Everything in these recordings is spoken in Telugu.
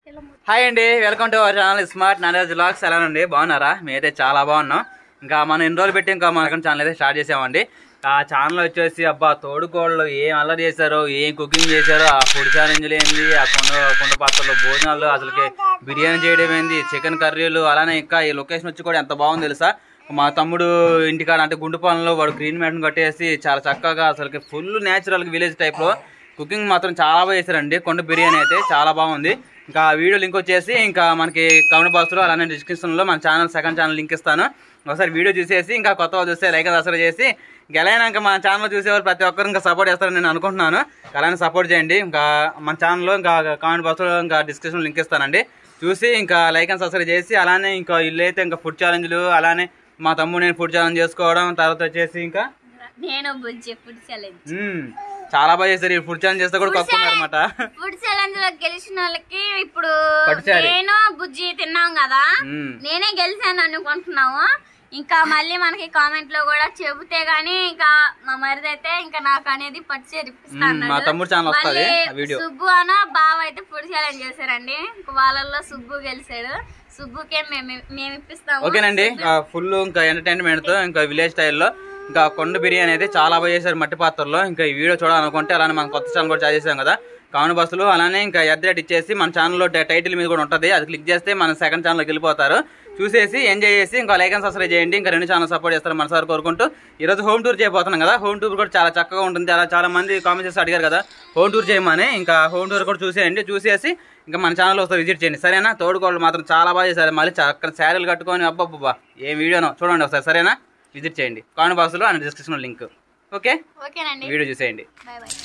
హాయ్ అండి welcome to our channel smart నారాజ్ బ్లాగ్స్ ఎలా అండి బాగున్నారా మేమైతే చాలా బాగున్నాం ఇంకా మనం ఎన్ని రోజులు పెట్టి ఇంకా మన ఛానల్ అయితే స్టార్ట్ చేసామండి ఆ ఛానల్ వచ్చేసి అబ్బా తోడుకోళ్ళు ఏం అల్లరి చేశారో ఏం కుకింగ్ చేశారో ఆ ఫుడ్ ఛాలెంజ్లు ఏంది ఆ కొండ కొండ పాత్రలో భోజనాలు అసలుకి బిర్యానీ చేయడం ఏంది చికెన్ కర్రీలు అలానే ఇంకా ఈ లొకేషన్ వచ్చి కూడా ఎంత బాగుంది తెలుసా మా తమ్ముడు ఇంటికాడ అంటే గుండుపాలెంలో వాడు గ్రీన్ మ్యాట్ని కట్టేసి చాలా చక్కగా అసలుకి ఫుల్ న్యాచురల్ విలేజ్ టైప్లో కుకింగ్ మాత్రం చాలా బాగా చేశారండి కొండ బిర్యానీ అయితే చాలా బాగుంది ఇంకా ఆ వీడియో లింక్ వచ్చేసి ఇంకా మనకి కమెంట్ బాక్స్లో అలానే డిస్క్రిప్షన్లో మన ఛానల్ సెకండ్ ఛానల్ లింక్ ఇస్తాను ఒకసారి వీడియో చూసేసి ఇంకా కొత్త వాళ్ళు చూస్తే లైక్ దసరా చేసి ఇంకా ఎలా అయినా ఇంకా మన ఛానల్ చూసేవారు ప్రతి ఒక్కరు ఇంకా సపోర్ట్ చేస్తారని నేను అనుకుంటున్నాను అలానే సపోర్ట్ చేయండి ఇంకా మన ఛానల్లో ఇంకా కామెంట్ బాక్స్లో ఇంకా డిస్క్రిప్షన్ లింక్ ఇస్తానండి చూసి ఇంకా లైక్ అండ్ సబ్స్క్రైబ్ చేసి అలానే ఇంకా ఇల్లు అయితే ఇంకా ఫుడ్ ఛాలెంజ్లు అలానే మా తమ్ముడు నేను ఫుడ్ ఛాలెంజ్ చేసుకోవడం తర్వాత వచ్చేసి ఇంకా నేను బుజ్జి ఫుడ్ ఛాలెంజ్ మ్మ్, చాలా బాగా చేశారు ఈ ఫుడ్ ఛాలెంజ్ చేస్తే కూడా కక్కున్నారు అనమాట ఫుడ్ ఛాలెంజ్ లో గెలిచిన వాళ్ళకి ఇప్పుడు పట్టుచారి. నేను బుజ్జి తిన్నాం కదా మ్మ్. నేనే గెలిచాను అనుకుంటున్నాము ఇంకా మళ్ళీ మనకి కామెంట్ లో కూడా చెబితే గానీ ఇంకా మా మరిది అయితే ఇంకా నాకు అనేది పట్టుచేరి మ్మ్, మా తమ్ముడు ఛానల్ వస్తది ఆ వీడియో సుబ్బు అన బావ అయితే ఫుడ్ ఛాలెంజ్ చేశారండి ఇంక వాళ్ళల్లో సుబ్బు గెలిచాడు సుబ్బుకే మేము మేము ఇప్పిస్తాము ఓకేనండి ఫుల్ ఇంకా ఎంటర్టైన్మెంట్ తో ఇంకా విలేజ్ స్టైల్లో ఇంకా కొండ బిర్యానీ అయితే చాలా బాగా చేశారు మట్టి పాత్రలో ఇంకా ఈ వీడియో చూడాలనుకుంటే అలానే మన కొత్త ఛానల్ కూడా చేసాం కదా కావున బస్సులు అలానే ఇంకా ఎద్దరేట్ ఇచ్చేసి మన ఛానల్లో టైటిల్ మీద కూడా ఉంటుంది అది క్లిక్ చేస్తే మన సెకండ్ ఛానల్కి వెళ్ళిపోతారు చూసేసి ఎంజాయ్ చేసి ఇంకా లైక్ అండ్ సబ్స్క్రైబ్ చేయండి ఇంకా రెండు ఛానల్ సపోర్ట్ చేస్తారు మనసారి కోరుకుంటూ ఈరోజు హోమ్ టూర్ చేయబోతున్నాం కదా హోమ్ టూర్ కూడా చాలా చక్కగా ఉంటుంది చాలా చాలా మంది కామెంట్ చేసి అడిగారు కదా హోమ్ టూర్ చేయమని ఇంకా హోమ్ టూర్ కూడా చూసేయండి చూసేసి ఇంకా మన ఛానల్లో ఒకసారి విజిట్ చేయండి సరేనా తోడుకోళ్ళు మాత్రం చాలా బాగా చేశారు మళ్ళీ చక్కని శారీలు కట్టుకొని అబ్బబ్బబ్బా ఏం వీడియోనో చూడండి ఒకసారి సరేనా విజిట్ చేయండి కామెంట్ బాక్స్లో అండ్ డిస్క్రిప్షన్ లింక్ ఓకే ఓకేనండి వీడియో చూసేయండి బాయ్ బాయ్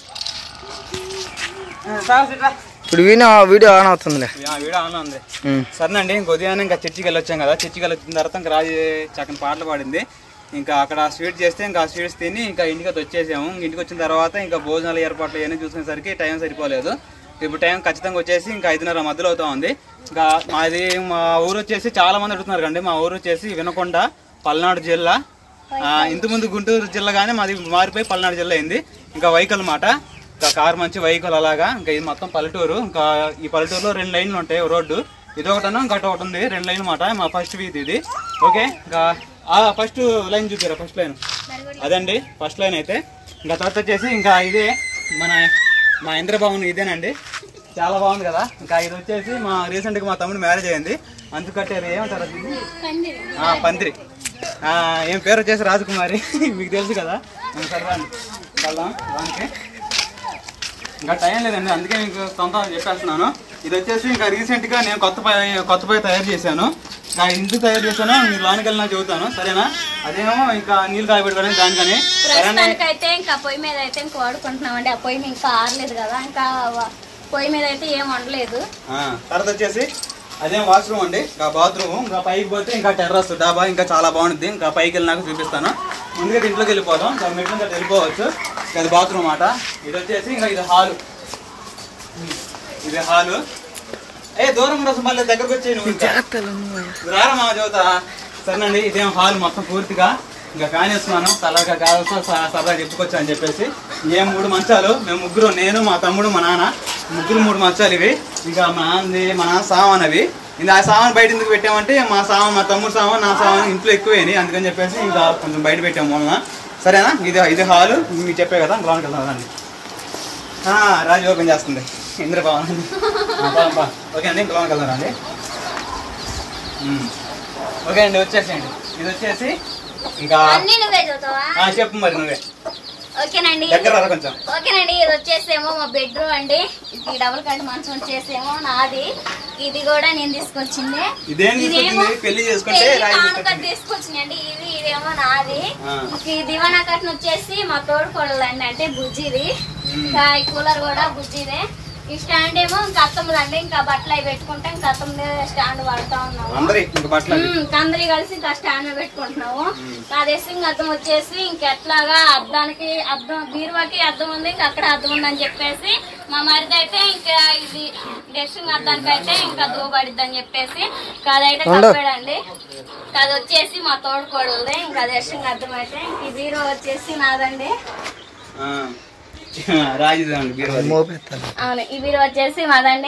ఇప్పుడు వీడియో వీడియో ఆన్ అవుతుందిలే వీడియో ఆన్లో ఉంది ఉమ్. సరేనండి ఇంక ఉదయాన్నే ఇంకా చర్చికి వెళ్ళొచ్చాం కదా చర్చికి వెళ్ళొచ్చిన తర్వాత ఇంకా రాజు చక్కని పాటలు పాడింది ఇంకా అక్కడ స్వీట్ చేస్తే ఇంకా ఆ స్వీట్స్ తిని ఇంకా ఇంటికి అయితే వచ్చేసాము ఇంక ఇంటికి వచ్చిన తర్వాత ఇంకా భోజనాల ఏర్పాట్లు ఇవన్నీ చూసుకునేసరికి టైం సరిపోలేదు ఇప్పుడు టైం ఖచ్చితంగా వచ్చేసి ఇంకా ఐదున్నర మధ్యలో అవుతా ఉంది ఇంకా మాది మా ఊరు వచ్చేసి చాలా మంది అడుగుతున్నారు కండి మా ఊరు వచ్చేసి వినకొండ పల్నాడు జిల్లా ఆ, ఇంతకుముందు గుంటూరు జిల్లా కానీ మాది మారిపోయి పల్నాడు జిల్లా అయింది ఇంకా వైకల్ మాట ఇంకా కారు మంచి వైకల్ అలాగా ఇంకా ఇది మొత్తం పల్లెటూరు ఇంకా ఈ పల్లెటూరులో రెండు లైన్లు ఉంటాయి రోడ్డు ఇది ఒకటను ఇంకటి ఒకటి ఉంది రెండు లైన్ మాట మా ఫస్ట్ వీధి ఇది ఓకే ఇంకా ఫస్ట్ లైన్ చూపారా ఫస్ట్ లైన్ అదండి ఫస్ట్ లైన్ అయితే ఇంకా తర్వాత వచ్చేసి ఇంకా ఇదే మన మా ఇంద్రభవన్ ఇదేనండి చాలా బాగుంది కదా ఇంకా ఇది వచ్చేసి మా రీసెంట్గా మా తమ్ముడు మ్యారేజ్ అయింది అందుకు కట్టారు ఏమంటారు దీన్ని? ఆ, పందిరి ఆ, ఏం పేరు వచ్చేసి రాజకుమారి మీకు తెలుసు కదా ఆ, సరే రండి వెళ్దాం దానికి ఇంకా టైం లేదండి అందుకే మీకు సొంతం చెప్పేస్తున్నాను ఇది వచ్చేసి ఇంకా రీసెంట్ గా నేను కొత్త పై కొత్త పై తయారు చేశాను ఇంకా ఎందుకు తయారు చేశానో మీరు లోనికి వెళ్ళినా చెబుతాను సరేనా అదేమో ఇంకా నీళ్ళు కాయబెట్టుకోవడానికి దానికని సరేనా ప్రస్తుతానికైతే ఇంకా పొయ్యి మీద అయితే ఇంకా వాడుకుంటున్నామండి ఆ పొయ్యి మీద ఇంకా ఆరలేదు కదా ఇంకా వ- పొయ్యి మీద అయితే ఏం వండలేదు ఆ, తర్వాత వచ్చేసి అదే వాష్రూమ్ అండి ఇంకా బాత్రూమ్ ఇంకా పైకి పోతే ఇంకా టెర్రస్ డాబా ఇంకా చాలా బాగుంటుంది ఇంకా పైకి వెళ్ళినాక చూపిస్తాను ముందుగా ఇంట్లోకి వెళ్ళిపోదాం ఇంకా మెట్ల నుంచి అటు వెళ్ళిపోవచ్చు ఇంకా అది బాత్రూమ్ అన్నమాట ఇది వచ్చేసి ఇంకా ఇది హాల్ ఇది హాలు ఏ దూరం ఉండొచ్చు మళ్ళీ దగ్గరకు వచ్చి నువ్వు ఇంకా. నువ్వు రారా మామ చదువుతా సరేనండి ఇదేం హాల్ మొత్తం పూర్తిగా ఇంకా కానిస్తున్నాను సరదాగా కావాల్సిన సరదాగా చెప్పుకోవచ్చు అని చెప్పేసి ఏం మూడు మంచాలు మేము ముగ్గురు నేను మా తమ్ముడు మా నాన్న ముగ్గురు మూడు మంచాలు ఇవి ఇంకా మా నాన్నది మా నాన్న సామాన్ అవి ఇంకా ఆ సామాన్ బయట ఎందుకు పెట్టామంటే మా సామాన్ మా తమ్ముడు సామాన్ నా సామాన్ ఇంట్లో ఎక్కువేని అందుకని చెప్పేసి ఇంకా కొంచెం బయట పెట్టాము మొన్న సరేనా ఇది ఇది హాలు మీకు చెప్పే కదా లోనికి వెళ్దాం రండి ఆ, రాజు ఓపెన్ చేస్తుంది ఇంద్రభవన్ ఆ, పా, పా. ఓకే అండి ఇంకా లోనికి వెళ్దాం రండి ఉమ్. ఓకే అండి వచ్చేసేయండి ఇది వచ్చేసి ఇంకా అన్ని నువ్వే చదువుతావా ఆ, చెప్పు మరి నువ్వే ఓకేనండి దగ్గర రా కొంచెం ఓకేనండి ఇది వచ్చేసేమో మా బెడ్రూమ్ అండి ఇది డబుల్ కట్ మంచం వచ్చేసేమో నాది ఇది కూడా నేను తీసుకొచ్చింది ఇదేం ఇదేమో తీసుకొచ్చింది పెళ్లి చేసుకుంటే పెళ్లి రాయి కానుక తీసుకొచ్చింది. తీసుకొచ్చిందండి ఇది ఇదేమో నాది ఆ. ఈ దివానా కట్న వచ్చేసి మా తోడు కొడలండి అంటే బుజ్జిది మ్మ్. ఇంకా ఈ కూలర్ కూడా బుజ్జిదే ఈ స్టాండ్ ఏమో ఇంకా అత్తమ్మదండి ఇంకా బట్టలు అవి పెట్టుకుంటే ఇంకా అత్తమ్మదే స్టాండ్ వాడుతా ఉన్నాము అందరి ఇంక బట్టలు అవి. మ్మ్. అందరి కలిసి ఇంకా స్టాండ్ మీద పెట్టుకుంటున్నాము ఆ డ్రెస్సింగ్ అద్దం వచ్చేసి ఇంకెట్లాగా అద్దానికి అద్దం బీరువాకి అద్దం ఉంది ఇంకా అక్కడ అద్దం ఉందని చెప్పేసి మా మరిది అయితే ఇంకా ఇది డ్రెస్సింగ్ అద్దానికి అయితే ఇంకా దూబడిద్ది అని చెప్పేసి ఇంకా అదైతే కప్పాడండి ఇంకా అది వచ్చేసి మా తోడుకోడలది ఇంకా డ్రెస్సింగ్ అద్దం అయితే ఇంక ఈ బీరువా వచ్చేసి నాదండి ఆ. రాజు అండి బీరువా అది. మోపెత్తాను అవును ఈ బీరువా వచ్చేసి మాదండి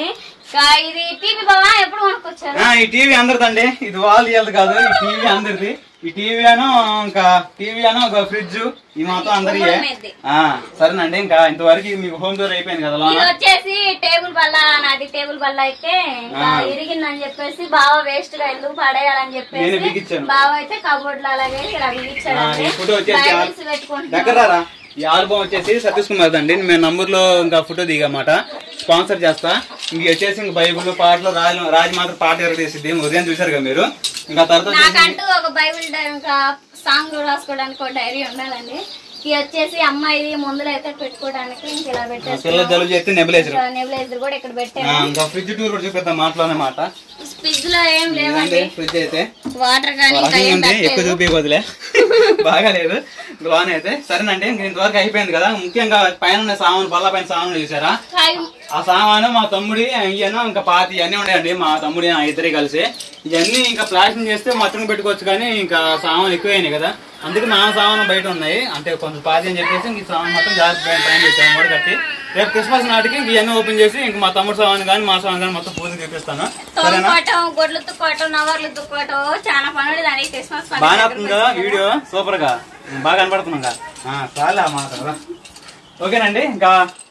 ఇంకా ఇది టీవీ బావా ఎప్పుడు కొనుక్కొచ్చారు ఆ, ఈ టీవీ అందరిదండి ఇది వాళ్ళు ఇయ్యాలి కాదు ఈ టీవీ అందరిది ఈ టీవీ అను ఇంకా టీవీ అను ఒక ఫ్రిడ్జ్ ఈ మొత్తం అందరియే కుటుంబమేది. ఆ, సరేనండి ఇంకా ఇంతవరకు మీకు హోమ్ టూర్ అయిపోయింది కదా ఇది లోన వచ్చేసి టేబుల్ బల్ల నాది టేబుల్ బల్ల అయితే ఇంకా ఆ. ఇరిగిందని చెప్పేసి బావ వేస్ట్ గా ఎందుకు పడేయాలని నేనే చెప్పేసి బిగించాను. బావ అయితే కబోర్డ్ లో అలాగే ఇలా ఆ, బిగించాడండి ఈ ఫోటో వచ్చేసి బైబిల్స్ దగ్గర పెట్టుకుంటున్నాం రారా ఈ ఆల్బమ్ వచ్చేసి సతీష్ కుమార్ దండి మేము నంబర్ లో ఇంకా ఫోటో దిగమాట స్పాన్సర్ చేస్తా ఇంక వచ్చేసి ఇంక బైబుల్ పాటలు రాజు రాజు మాత్రం పాట ఎరగదీసిద్ది ఉదయం చూసారు కదా మీరు ఇంకా తర్వాత వచ్చేసి నాకంటూ ఒక బైబిల్ డై- ఇంకా సాంగ్ రాసుకోవడానికి ఒక డైరీ ఉండాలండి ఇది వచ్చేసి అమ్మాయి ముందులో అయితే పెట్టుకోవడానికి ఇంక ఇలా పిల్లలు పెట్టేసి జలుబు చేస్తే నెబులేసరు నెబులైజర్ కూడా ఇక్కడ పెట్టాను ఇంకా ఫ్రిడ్జ్ టూర్ కూడా చూపిద్దాం మాటలోనే మాట ఫ్రిడ్జ్ లో ఏం లేవండి ఫ్రిడ్జ్ అయితే వాటర్ కానీ ఇంకా రకంగా ఏం ఉంది ఎక్కువ పెట్టలేదు. చూపి వదిలే బాగా లేదు లోన్ అయితే సరేనండి ఇంక ఇంతవరకు అయిపోయింది కదా ముఖ్యంగా పైన ఉన్న సామాను బల్ల పైన సామాను చూసారా కాయ- ఆ సామాను మా తమ్ముడి అయ్యను ఇంకా పాతి ఇవన్నీ ఉన్నాయండి మా తమ్ముడి ఆ ఇద్దరే కలిసి ఇవన్నీ ఇంకా ప్లాస్టింగ్ చేస్తే మొత్తం పెట్టుకోవచ్చు కానీ ఇంకా సామాన్ ఎక్కువైనాయి కదా అందుకే నా సామాను బయట ఉన్నాయి అంటే కొంచెం పాతి అని చెప్పేసి ఇంక ఈ సామాన్ మొత్తం జాగ్రత్త పైన పైన పెట్టాను మూడు కట్టి రేపు క్రిస్మస్ నాటికి ఇంక ఇవన్నీ ఓపెన్ చేసి ఇంక మా తమ్ముడు సామాన్ కానీ మా సామాన్ కానీ మొత్తం పూజ చూపిస్తాను సరేనా తోముకోవటం గొడ్లు తుక్కోవటం నవర్లు తుక్కోవటం చాలా పనులు దానికి క్రిస్మస్ పండుగ బాగా దగ్గరకు వస్తుందా వీడియో సూపర్ గా బాగా కనపడుతున్నాగా చాలా మాట ఓకేనండి ఇంకా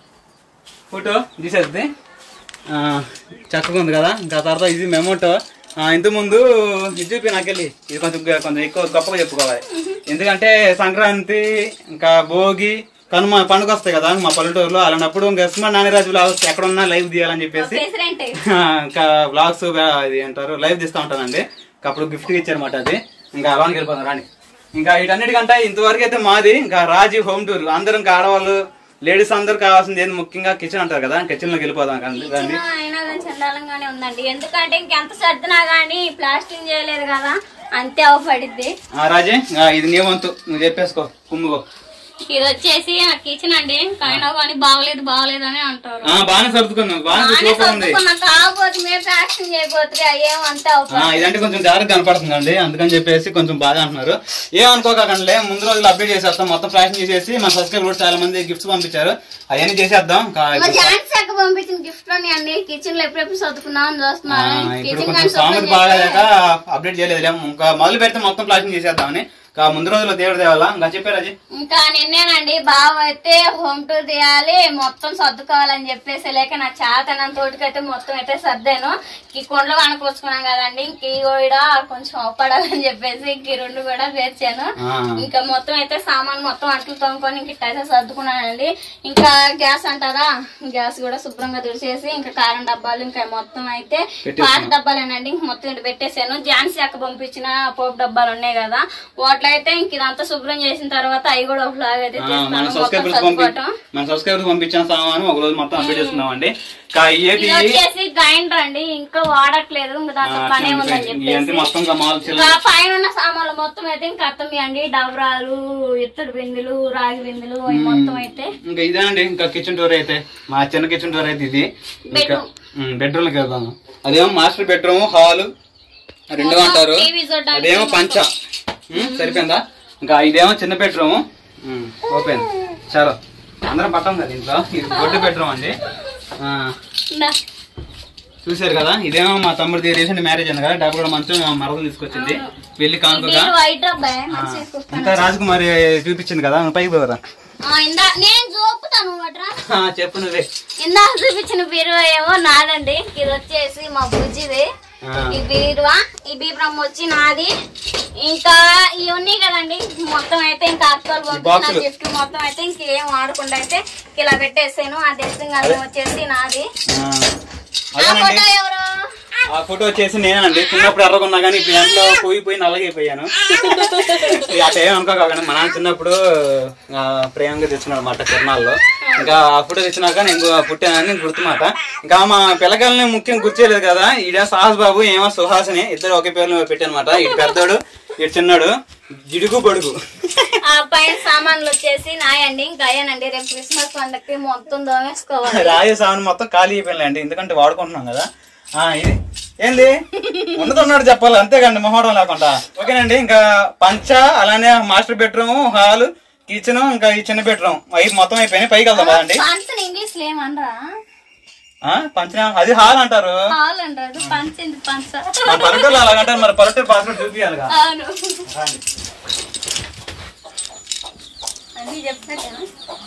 ఫోటో తీసేద్ది ఆ, చక్కగా ఉంది కదా ఇంకా తర్వాత ఇది మెమోటో ఇంత ముందు ఇది చూపి నాకెళ్ళి ఇది కొంచెం గ- కొంచెం ఎక్కువ గొప్పగా చెప్పుకోవాలి ఎందుకంటే సంక్రాంతి ఇంకా భోగి కనుమ పండుగ వస్తాయి కదా మా పల్లెటూరులో అలాంటప్పుడు ఇంకా ఎస్మా నానిరాజు బ్లాగ్స్ ఎక్కడ ఉన్నా లైవ్ తీయాలని చెప్పేసి ప్రెసిడెంట్ ఆ, ఇంకా బ్లాగ్స్ ఇది అంటారు లైవ్ తీస్తా ఉంటానండి ఇంకా అప్పుడు గిఫ్ట్ ఇచ్చారన్నమాట అది ఇంకా అలానికి వెళ్ళిపోతాం రాండి ఇంకా వీటన్నిటికంటే ఇంతవరకు అయితే మాది ఇంకా రాజీ హోమ్ టూర్ అందరం ఇంకా ఆడవాళ్ళు లేడీస్ అందరు కావాల్సింది ఏంది ముఖ్యంగా కిచెన్ అంటారు కదా కిచెన్ లోకి వెళ్ళిపోదాం కానీ రండి. అయినా కానీ చండాలంగానే ఉందండి ఎందుకంటే ఇంకెంత సర్దినా గానీ ప్లాస్టింగ్ చేయలేదు కదా అంతే అవపడిద్ది ఆ, రాజీ ఆ, ఇది నీ వంతు నువ్వు చెప్పేసుకో కుమ్ముకో ఇది వచ్చేసి నా కిచెన్ అండి అయినా కానీ బాగలేదు బాగలేదు అని అంటారు ఆ, బాగానే సర్దుకున్నావు బాగానే బాగానే సూపర్ ఉంది సర్దుకున్నా కాకపోతే మేము ప్యాక్షన్ చేయకపోతే అయ్యేం అంతే ఆ, అవపడి ఇదంటే కొంచెం జాగ్రత్త కనపడుతుందండి అందుకని చెప్పేసి కొంచెం బాగా అంటున్నారు ఏమనుకోకండి ముందు రోజులు అప్డేట్ చేసేస్తాం మొత్తం ఫ్యాషన్ చేసేసి మన సబ్స్క్రైబర్ కూడా చాలా మంది గిఫ్ట్స్ పంపించారు అవన్నీ చేసేద్దాం ఇంకా మా ఝాన్సీ అక్క పంపించిన గిఫ్ట్ అని అన్ని కిచెన్ లో ఎప్పుడెప్పుడు చదువుకున్నాం అని ఆ, చూస్తున్నాను ఇప్పుడు కిచెన్ కొంచెం కానీ సాంగ్ శుభ్రం బాగాలేక చేస్తే అప్డేట్ చేయలేదు ఇంకా మొదలు పెడితే మొత్తం ప్లాస్టింగ్ చేసేద్దామని ఇంకా ముందు రోజుల్లో దేవుడు దేవాలా ఇంకా చెప్పారు అది ఇంకా నిన్నేనండి బావ అయితే హోమ్ టూర్ తీయాలి మొత్తం సర్దుకోవాలని చెప్పేసి లేక నా చేతనం తోటికైతే మొత్తం అయితే సర్దాను ఈ కొండలు వనకొచ్చుకున్నాం కదండి ఇంక ఈ కూడా కొంచెం అవపడాలని చెప్పేసి ఇంక ఈ రెండు కూడా పేర్చాను ఆ. ఇంకా మొత్తం అయితే సామాన్ మొత్తం అట్లు తోముకొని ఇంక ఇట్టయితే సర్దుకున్నానండి ఇంకా గ్యాస్ అంటారా గ్యాస్ కూడా శుభ్రంగా తుడిచేసి ఇంకా కారం డబ్బాలు ఇంకా మొత్తం అయితే పెట్టేసాను. పాత డబ్బాలేనండి ఇంక మొత్తం ఇటు పెట్టేశాను ఝాన్సీ అక్క పంపించిన పోపు డబ్బాలు ఉన్నాయి కదా వాటిలో అయితే ఇంక ఇదంతా శుభ్రం చేసిన తర్వాత అవి కూడా ఒకలాగా అయితే ఆ, మన తీస్తాను మొత్తం సబ్స్క్రైబర్స్ పంపి సర్దుకోవటం మన సబ్స్క్రైబర్స్ పంపించిన సామాను ఒక రోజు మొత్తం అప్డేట్ చేస్తున్నాం అండి ఇంకా ఏపీ ఇది వచ్చేసి గ్రైండర్ అండి ఇంకా వాడట్లేదు ఇంకా దాంట్లో పనే ఉందని ఇవన్నీ చెప్పేసి మొత్తం ఇంకా మాల్ చిల్ల ఇంకా పైన ఉన్న సామాన్లు మొత్తం అయితే ఇంకా అర్థం అండి డబరాలు ఇత్తడి బిందులు రాగి బిందులు అవి మొత్తం అయితే ఇంకా ఇదే అండి ఇంకా కిచెన్ టూర్ అయితే మా చిన్న కిచెన్ టూర్ అయితే ఇది ఇంకా Bedroom. బెడ్రూమ్ కి వెళ్దాము అదేమో మాస్టర్ బెడ్రూమ్ హాల్ రెండు అంటారు టీవీ చూడడానికి అదేమో పంచ ఉమ్, సరిపోయిందా ఇంకా ఇదేమో చిన్న బెడ్రూమ్ ఓపెన్ చాలు అందరం పట్టాం కదా ఇంట్లో ఇది బొడ్డు బెడ్రూమ్ అండి ఆ, దా. చూశారు కదా ఇదేమో మా తమ్ముడిది రీసెంట్ మ్యారేజ్ అయింది కదా డబ్బు కూడా మంచం మా మరదలు తీసుకొచ్చింది వెళ్ళి కానుకగా ఇది వైట్ అబ్బాయి ఆ, మంచిగా చూస్తాను. ఇంకా రాజకుమారి చూపించింది కదా నువ్వు పైకి పోరా ఆ, ఇందా నేను చూపుతాను అట్రా ఆ, చెప్పు నువ్వే ఇందాక చూపించిన బీరువా ఏమో నాదండి ఇది వచ్చేసి మా బుజ్జిది ఆ. ఈ బీరువా ఈ బీరువా వచ్చి నాది ఇంకా ఇవన్నీ కదండి మొత్తం అయితే ఇంకా అక్కలు పంపించిన బాక్సులు. గిఫ్ట్ మొత్తం అయితే ఇంకేం వాడకుండా అయితే ఇలా పెట్టేసాను ఆ డ్రెస్సింగ్ అది వచ్చేసి నాది ఆ, ఆ అదేనండి ఫోటో ఎవరు ఆ ఫోటో వచ్చేసి నేనండి చిన్నప్పుడు ఎర్రగున్నా కానీ ఇప్పుడు ఎంట్లో పోయి పోయి నల్లగైపోయాను అట్లా ఏం అనుకోకండి మా నాన్న చిన్నప్పుడు ఆ, ప్రేమగా తెచ్చినాడు అనమాట తిరునాళ్ళలో ఇంకా ఆ ఫోటో తెచ్చినాక నేను పుట్టానని గుర్తుమాట ఇంకా మా పిల్లకాయలని ముఖ్యం గుర్చేయలేదు కదా ఈడ సాహస్ బాబు ఏమో సుహాసిని ఇద్దరు ఒకే పేర్లు పెట్టానమాట ఇటు పెద్దోడు ఇటు చిన్నాడు జిడుగు బడుగు ఆ పైన సామాన్లు వచ్చేసి నాయండి ఇంకా అయ్యానండి రేపు క్రిస్మస్ పండగకి మొత్తం దోమేసుకోవాలి రాజే సామాన్ మొత్తం ఖాళీ అయిపోయిందండి ఎందుకంటే వాడుకుంటున్నాం కదా ఆ ఇది ఏంది ఉన్నదన్నాడు చెప్పాలి అంతేకండి మొహడం లేకుండా ఓకేనండి ఇంకా పంచ అలానే మాస్టర్ బెడ్రూమ్ హాల్ కిచెన్ ఇంకా ఈ చిన్న బెడ్రూమ్ అవి మొత్తం అయిపోయినాయి పైకి వెళ్దాం కదండి పంచని ఇంగ్లీష్ లో ఏమనరా ఆ, పంచనామా అది హాల్ అంటారు హాల్ అంటారు పంచింది పంచ మన పల్లెటూరులో అలాగంటారు మరి పల్లెటూరు పాస్పోర్ట్ చూపించాలిగా అవును రండి. అన్ని చెప్తాను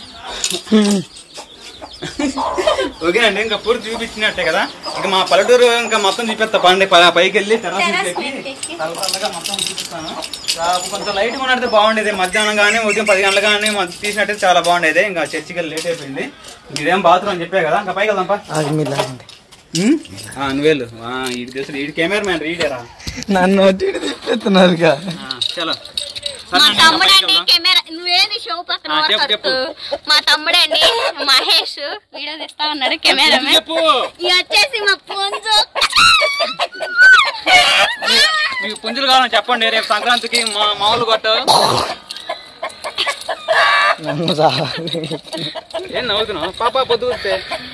ఓకేనండి ఇంకా పూర్తి చూపించినట్టే కదా ఇంకా మా పల్లెటూరు ఇంకా మొత్తం చూపిస్తా పండి ప- పైకి వెళ్ళి టెర్రస్ Terrace మీదకి మీదకి ఎక్కి చల్లగా మొత్తం చూపిస్తాను ఆ, కొంచెం లైట్ ఉన్నట్టు బాగుండేది మధ్యాహ్నం కానీ ఉదయం పది గంటలు కానీ తీసినట్టు చాలా బాగుండేది ఇంకా చర్చికి వెళ్ళి లేట్ అయిపోయింది ఇదేం బాత్రూమ్ అని చెప్పే కదా ఇంకా పైకి వెళ్దాం పా అది మీ లాంటి ఆ, నువ్వేళ్ళు ఆ, ఇది తెలుసు ఇది కెమెరా మ్యాన్ రీడరా నన్ను వచ్చి తిప్పుతున్నారుగా చలో మా తమ్ముడండి కెమెరా నువ్వేది షో పక్కన ఆ, చెప్పు, పడుతూ. మా తమ్ముడండి మహేష్ వీడియో తీస్తా ఉన్నాడు కెమెరా చెప్పు ఇది వచ్చేసి మా పుంజు మీకు పుంజులు కావాలని చెప్పండి రేపు సంక్రాంతికి మా మామూలు కొట్టు నన్ను రా ఏం నవ్వుతున్నావు పాప పొద్దు వస్తే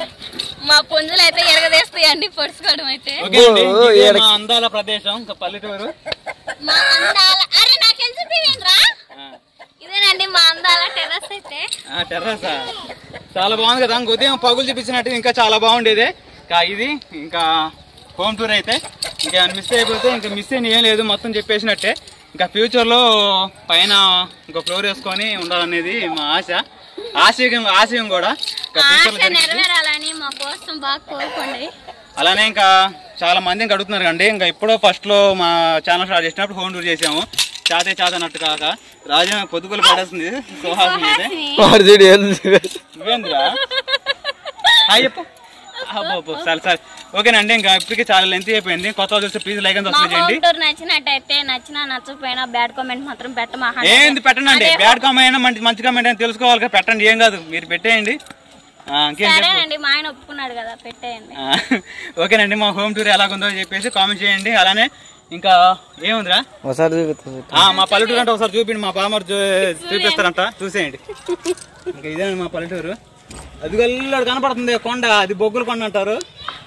మా పుంజులు అయితే ఎరగదేస్తాయండి పొడుచుకోవడం అయితే ఓకే అండి, ఓ, ఓ, ఇదే ఏడ- మా అందాల ప్రదేశం ఇంకా పల్లెటూరు మా అందాల అరే నాకేం చూపివేంద్రా ఆ, ఇదేనండి మా అందాల టెర్రస్ అయితే ఆ, టెర్రసా చాలా బాగుంది కదా ఇంక ఉదయం పగులు చూపించినట్టు ఇంకా చాలా బాగుండేది ఇంకా ఇది ఇంకా హోమ్ టూర్ అయితే ఇంకా మిస్ అయిపోతే ఇంకా మిస్ అయిన ఏం లేదు మొత్తం చెప్పేసినట్టే ఇంకా ఫ్యూచర్లో పైన ఇంకో ఫ్లోర్ వేసుకొని ఉండాలనేది మా ఆశ ఆశయం ఆశయం కూడా ఇంకా ఫ్యూచర్లో ఆశ జరిగింది. నెరవేరాలని మా కోసం బాగా కోరుకోండి అలానే ఇంకా చాలా మంది ఇంకా అడుగుతున్నారు కండి ఇంకా ఇప్పుడో ఫస్ట్ లో మా ఛానల్ స్టార్ట్ చేసినప్పుడు హోమ్ టూర్ చేసాము చాతే చాతనట్టు కాక రాజా పొద్దుగులు పడేస్తుంది సుహాసిని అయితే సుహాసిని. వాడు చూడు ఏదో చూడు. నువ్వేంద్రా హాయ్ చెప్పు అబ్బో సరే సరే ఓకేనండి ఇంకా ఇప్పటికే చాలా లెంత్ అయిపోయింది కొత్త వాళ్ళు చూస్తే ప్లీజ్ లైక్ అండ్ మా సబ్స్క్రైబ్ చేయండి హోమ్ టూర్ నచ్చినట్టయితే నచ్చినా నచ్చకపోయినా బ్యాడ్ కామెంట్ మాత్రం పెట్టమా ఏంది పెట్టండి అండి బ్యాడ్ కామెంట్ అయినా మంచి మంచి కామెంట్ అయినా తెలుసుకోవాలి కదా పెట్టండి ఏం కాదు మీరు పెట్టేయండి ఆ, ఇంకేం చెప్పు సరేనండి మా ఆయన ఒప్పుకున్నాడు కదా పెట్టేయండి ఆ, ఓకేనండి మా హోమ్ టూర్ ఎలాగుందో చెప్పేసి కామెంట్ చేయండి అలానే ఇంకా ఏముందిరా ఒకసారి చూపిస్తుంది ఆ, మా పల్లెటూరు అంటే ఒకసారి చూపిండి మా పామర్ చూపిస్తారంట చూసేయండి ఇంకా ఇదేనండి మా పల్లెటూరు అది వెళ్ళాడు కనపడుతుంది కొండ అది బొగ్గుల కొండ అంటారు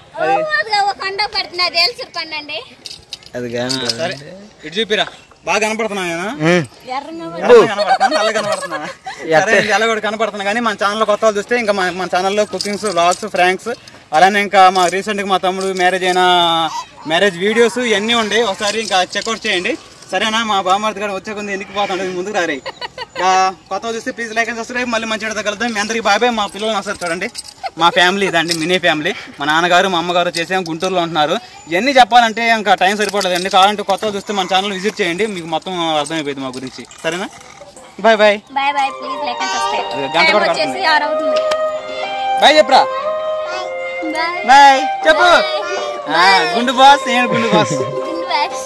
ఒక కొండ పడుతుంది అది తెలుసు పండండి అది కానీ సరే ఇటు చూపిరా బాగా కనపడుతున్నా ఎర్రగా కనపడుతున్నా నల్ల కనపడుతున్నా సరే ఇది ఎలా కూడా కనపడుతున్నా కానీ మన ఛానల్ కొత్త వాళ్ళు చూస్తే ఇంకా మన- మన ఛానల్లో కుకింగ్స్ వ్లాగ్స్ ఫ్రాంక్స్ అలానే ఇంకా మా రీసెంట్గా మా తమ్ముడు మ్యారేజ్ అయిన మ్యారేజ్ వీడియోస్ ఇవన్నీ ఉండే ఒకసారి ఇంకా చెక్అవుట్ చేయండి సరేనా మా బామ్మర్ది గారు వచ్చే కొంది ఎందుకు పోతాడు ముందుకు రారే ఇంకా కొత్త వాళ్ళు చూస్తే ప్లీజ్ లైక్ అండ్ సబ్స్క్రైబ్ మళ్ళీ మంచి కలుద్దాం మీ అందరికి బాబాయ్ మా పిల్లలు వస్తారు చూడండి మా ఫ్యామిలీ ఇదండి మినీ ఫ్యామిలీ మా నాన్నగారు మా అమ్మగారు చేసాం గుంటూరులో ఉంటున్నారు ఇవన్నీ చెప్పాలంటే ఇంకా టైం సరిపోలేదండి కావాలంటే కొత్త వాళ్ళు చూస్తే మన ఛానల్ విజిట్ చేయండి మీకు మొత్తం అర్థమైపోయింది మా గురించి సరేనా bye bye bye bye please like and అది సబ్స్క్రైబ్ గంట టైం కూడా వచ్చేసి ఆరు అవుతుంది బాయ్ చెప్పరా బాయ్ బాయ్ చెప్పు ఆ, గుండు బాస్ నేను గుండు బాస్ గుండు బ్యాగ్స్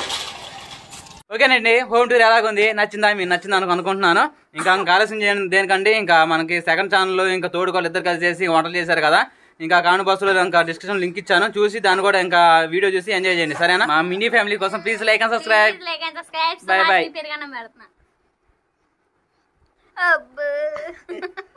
ఓకేనండి హోమ్ టూర్ ఎలాగుంది నచ్చిందా మీకు నచ్చిందా అని అనుకుంటున్నాను ఇంకా ఇంకా ఆలస్యం చేయండి దేనికంటే ఇంకా మనకి సెకండ్ ఛానల్లో ఇంకా తోడుకోళ్ళు ఇద్దరు కలిసి చేసి వంటలు చేశారు కదా ఇంకా కాను బస్సులో ఇంకా డిస్క్రిప్షన్ లింక్ ఇచ్చాను చూసి దాన్ని కూడా ఇంకా వీడియో చూసి ఎంజాయ్ చేయండి సరేనా మా మినీ ఫ్యామిలీ కోసం please like and subscribe please like and subscribe Bye, bye. పెరగడం పెడుతున్నా అబ్బో